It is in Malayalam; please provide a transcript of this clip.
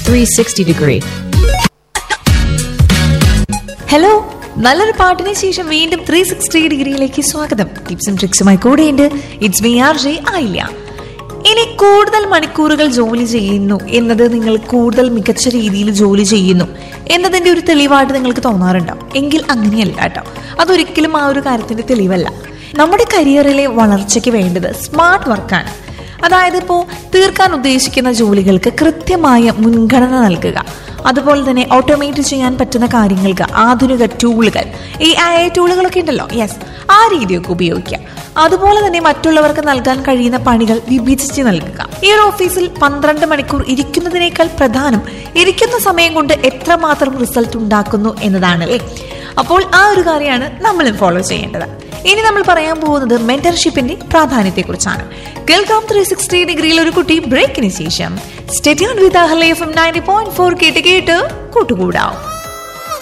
360 degree. ഹലോ നല്ലൊരു പാട്ടിന് ശേഷം വീണ്ടും ത്രീ സിക്സ്റ്റി ഡിഗ്രിയിലേക്ക് സ്വാഗതം ടിപ്സും ട്രിക്സുമായി കൂടെയുണ്ട് ഇറ്റ്സ് മീ ആർ ജെ ആയില്ല ഇനി കൂടുതൽ മണിക്കൂറുകൾ ജോലി ചെയ്യുന്നു എന്നത് നിങ്ങൾ കൂടുതൽ മികച്ച രീതിയിൽ ജോലി ചെയ്യുന്നു എന്നതിന്റെ ഒരു തെളിവായിട്ട് നിങ്ങൾക്ക് തോന്നാറുണ്ടാവും എങ്കിൽ അങ്ങനെയല്ല കേട്ടോ അതൊരിക്കലും ആ ഒരു കാര്യത്തിന്റെ തെളിവല്ല നമ്മുടെ കരിയറിലെ വളർച്ചയ്ക്ക് വേണ്ടത് സ്മാർട്ട് വർക്കാണ് അതായത് ഇപ്പോൾ തീർക്കാൻ ഉദ്ദേശിക്കുന്ന ജോലികൾക്ക് കൃത്യമായ മുൻഗണന നൽകുക അതുപോലെ തന്നെ ഓട്ടോമേറ്റ് ചെയ്യാൻ പറ്റുന്ന കാര്യങ്ങൾക്ക് ആധുനിക ടൂളുകൾ ഈ ഐ ഐ ടൂളുകളൊക്കെ ഉണ്ടല്ലോ യെസ് ആ രീതിയൊക്കെ ഉപയോഗിക്കുക അതുപോലെ തന്നെ മറ്റുള്ളവർക്ക് നൽകാൻ കഴിയുന്ന പണികൾ വിഭജിച്ച് നൽകുക ഈ ഒരു ഓഫീസിൽ പന്ത്രണ്ട് മണിക്കൂർ ഇരിക്കുന്നതിനേക്കാൾ പ്രധാനം ഇരിക്കുന്ന സമയം കൊണ്ട് എത്രമാത്രം റിസൾട്ട് ഉണ്ടാക്കുന്നു എന്നതാണല്ലേ അപ്പോൾ ആ ഒരു കാര്യമാണ് നമ്മളും ഫോളോ ചെയ്യേണ്ടത് ഇനി നമ്മൾ പറയാൻ പോകുന്നത് മെന്റർഷിപ്പിന്റെ പ്രാധാന്യത്തെക്കുറിച്ചാണ് കേൾക്കാം ത്രീ സിക്സ്റ്റി ഡിഗ്രിയിൽ ഒരു കുട്ടി ബ്രേക്കിന് ശേഷം സ്റ്റെറ്റ്യൂൺ വിത്ത് അഹ്ലേ F M ninety point four കേട്ട് കേട്ട് കൂട്ടുകൂടാം